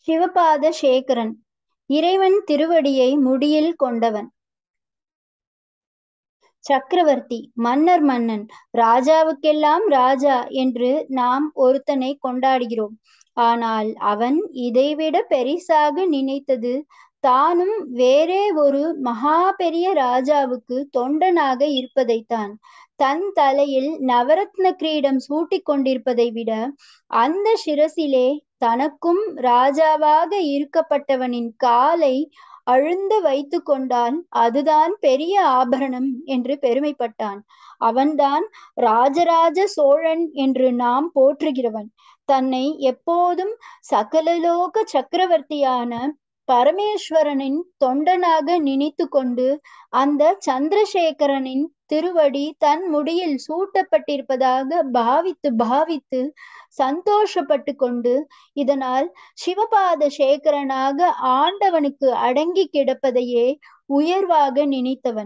சிவபாத சேகரன் இறைவன் திருவடியை முடியில் கொண்டவன் சக்கரவர்த்தி மன்னர் மன்னன் ராஜாவுக்கெல்லாம் ராஜா என்று நாம் ஒருத்தனை கொண்டாடுகிறோம் ஆனால் அவன் இதைவிட பெரிசாக நினைத்தது தானும் வேறே ஒரு மகா பெரிய ராஜாவுக்கு தொண்டனாக இருப்பதைத்தான் தன் தலையில் நவரத்ன கிரீடம் சூட்டிக் கொண்டிருப்பதை விட அந்த சிரசிலே தனக்கும் ராஜாவாக இருக்கப்பட்டவனின் காலை அழுந்த வைத்து கொண்டால் அதுதான் பெரிய ஆபரணம் என்று பெருமைப்பட்டான் அவன்தான் ராஜராஜ சோழன் என்று நாம் போற்றுகிறவன் தன்னை எப்போதும் சகலலோக சக்கரவர்த்தியான பரமேஸ்வரனின் தொண்டனாக நினைத்து கொண்டு அந்த சந்திரசேகரனின் திருவடி தன் முடியில் சூட்டப்பட்டிருப்பதாக பாவித்து பாவித்து சந்தோஷப்பட்டு கொண்டு இதனால் சிவபாத சேகரனாக ஆண்டவனுக்கு அடங்கி கிடப்பதையே உயர்வாக நினைத்தவன்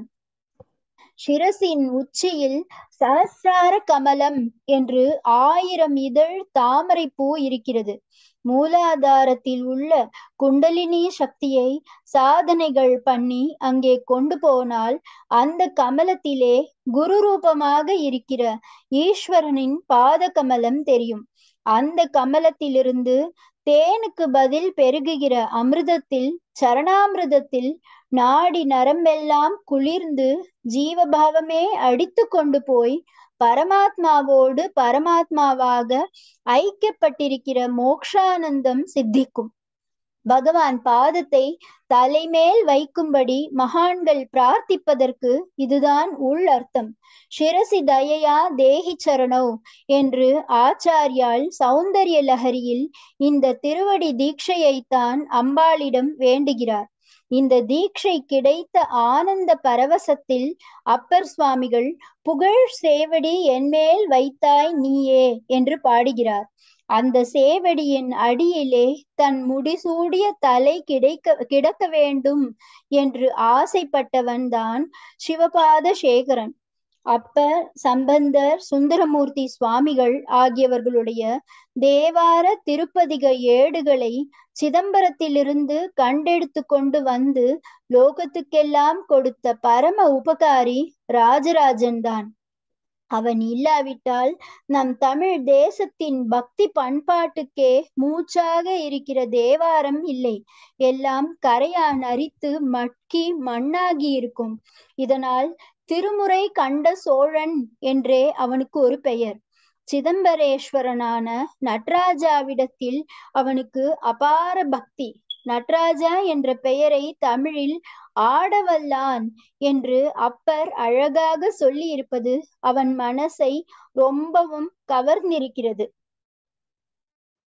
சிரசின் உச்சியில் சஹசிரார கமலம் என்று ஆயிரம் இதழ் தாமரை பூ இருக்கிறது மூலாதாரத்தில் உள்ள குண்டலினி சக்தியை சாதனைகள் பண்ணி அங்கே கொண்டு போனால் அந்த கமலத்திலே குரு ரூபமாக இருக்கிற ஈஸ்வரனின் பாத கமலம் தெரியும் அந்த கமலத்திலிருந்து தேனுக்கு பதில் பெருகுகிற அமிர்தத்தில் சரணாமிர்தத்தில் நாடி நரம்பெல்லாம் குளிர்ந்து ஜீவபாவமே அடித்து கொண்டு போய் பரமாத்மாவோடு பரமாத்மாவாக ஐக்கியப்பட்டிருக்கிற மோக்ஷானந்தம் சித்திக்கும் பகவான் பாதத்தை தலைமேல் வைக்கும்படி மகான்கள் பிரார்த்திப்பதற்கு இதுதான் உள் அர்த்தம் சிரசி தயையா தேகி சரணோ என்று ஆச்சாரியால் சௌந்தரிய லஹரியில் இந்த திருவடி தீட்சையைத்தான் அம்பாளிடம் வேண்டுகிறார் இந்த தீட்சை கிடைத்த ஆனந்த பரவசத்தில் அப்பர் சுவாமிகள் புகழ் சேவடி என்மேல் வைத்தாய் நீயே என்று பாடுகிறார் அந்த சேவடியின் அடியிலே தன் முடிசூடிய தலை கிடைக்க கிடக்க வேண்டும் என்று ஆசைப்பட்டவன் தான் சிவபாத சேகரன் அப்பர் சம்பந்தர் சுந்தரமூர்த்தி சுவாமிகள் ஆகியவர்களுடைய தேவார திருப்பதிக ஏடுகளை சிதம்பரத்திலிருந்து கண்டெடுத்து கொண்டு வந்து லோகத்துக்கெல்லாம் கொடுத்த பரம உபகாரி ராஜராஜன் தான் அவன் இல்லாவிட்டால் நம் தமிழ் தேசத்தின் பக்தி பண்பாட்டுக்கே மூச்சாக இருக்கிற தேவாரம் இல்லை எல்லாம் கரையான் அரித்து மட்கி மண்ணாகி இருக்கும் இதனால் திருமுறை கண்ட சோழன் என்றே அவனுக்கு ஒரு பெயர் சிதம்பரேஸ்வரனான நட்ராஜாவிடத்தில் அவனுக்கு அபார பக்தி நட்ராஜா என்ற பெயரை தமிழில் ஆடவல்லான் என்று அப்பர் அழகாக சொல்லி இருப்பது அவன் மனசை ரொம்பவும் கவர்ந்திருக்கிறது